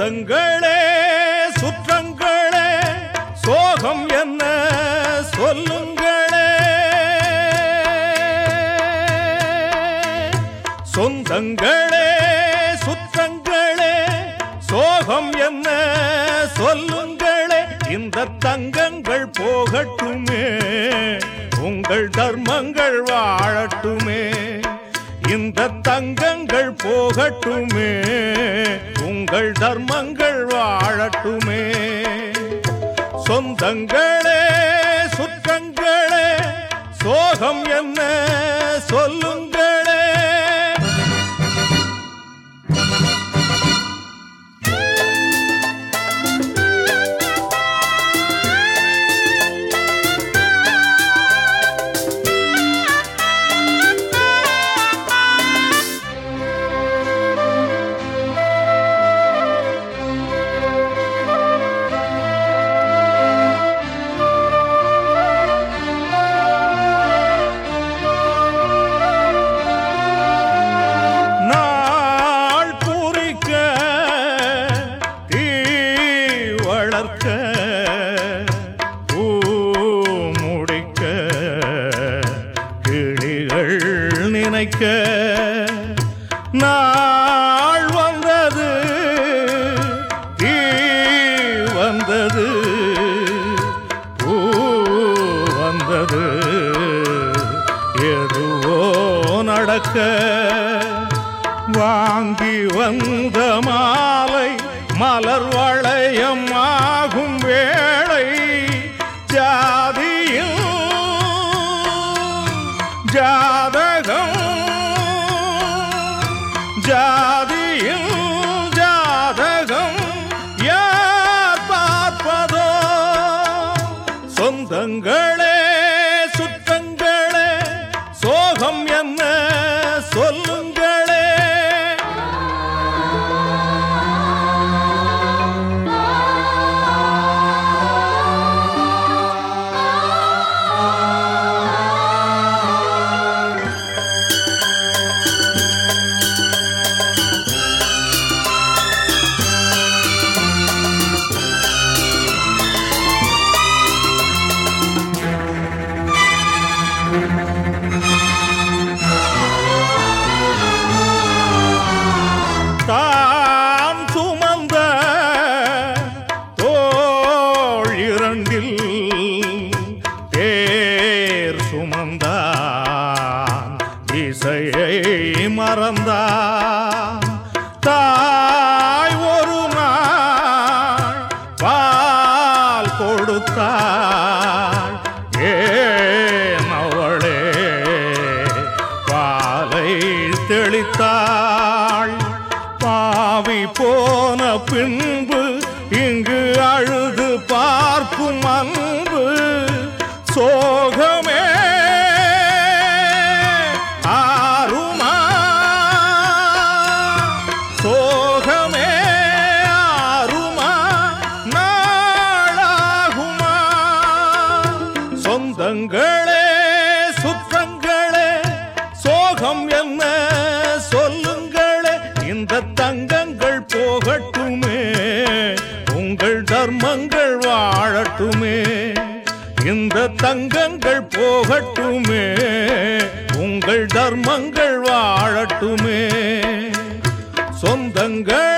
சொந்தங்களே சுற்றங்களே சோகம் என்ன சொல்லுங்களே சொந்தங்களே சுற்றங்களே சோகம் என்ன சொல்லுங்களே இந்த தங்கங்கள் போகட்டுமே உங்கள் தர்மங்கள் வாழட்டுமே இந்த தங்கங்கள் போகட்டுமே உங்கள் தர்மங்கள் வாழட்டுமே சொந்தங்களே சுற்றங்களே சோகம் என்ன சொல்லுங்களே நாள் குறிக்க தீ வளர்க்க பூ முடிக்க கிளிகள் நினைக்க நாள் வந்தது தீ வந்தது பூ வந்தது எதுவோ நடக்க வாங்கி வந்த மாலை மலர் வளையம் ஆகும் வேளை ஜாதியில் ஜாதகம் ஜாதியில் ஜாதகம் யார் பார்ப்பதோ சொந்தங்களே சுத்தங்களே சோகம் என்ன சொல்லுங்களே தாம் சுமந்த தோள் இரண்டில் தேர் சுமந்தான் இசையை மறந்தான் தாய் ஒரு நாள் பால் கொடுத்தாள் ஏன் அவளே பாலை தெளித்தாள் பாவி போன பின்பு இங்கு அழுது பார்க்கும் அன்பு சோகமே ஆறுமா சோகமே ஆறுமா நாளாகுமா சொந்தங்களே சுற்றங்களே சோகம் என்ன சொல்லுங்களே இந்த தங்கங்கள் போகட்டுமே உங்கள் தர்மங்கள் வாழட்டுமே இந்த தங்கங்கள் போகட்டுமே உங்கள் தர்மங்கள் வாழட்டுமே சொந்தங்கள்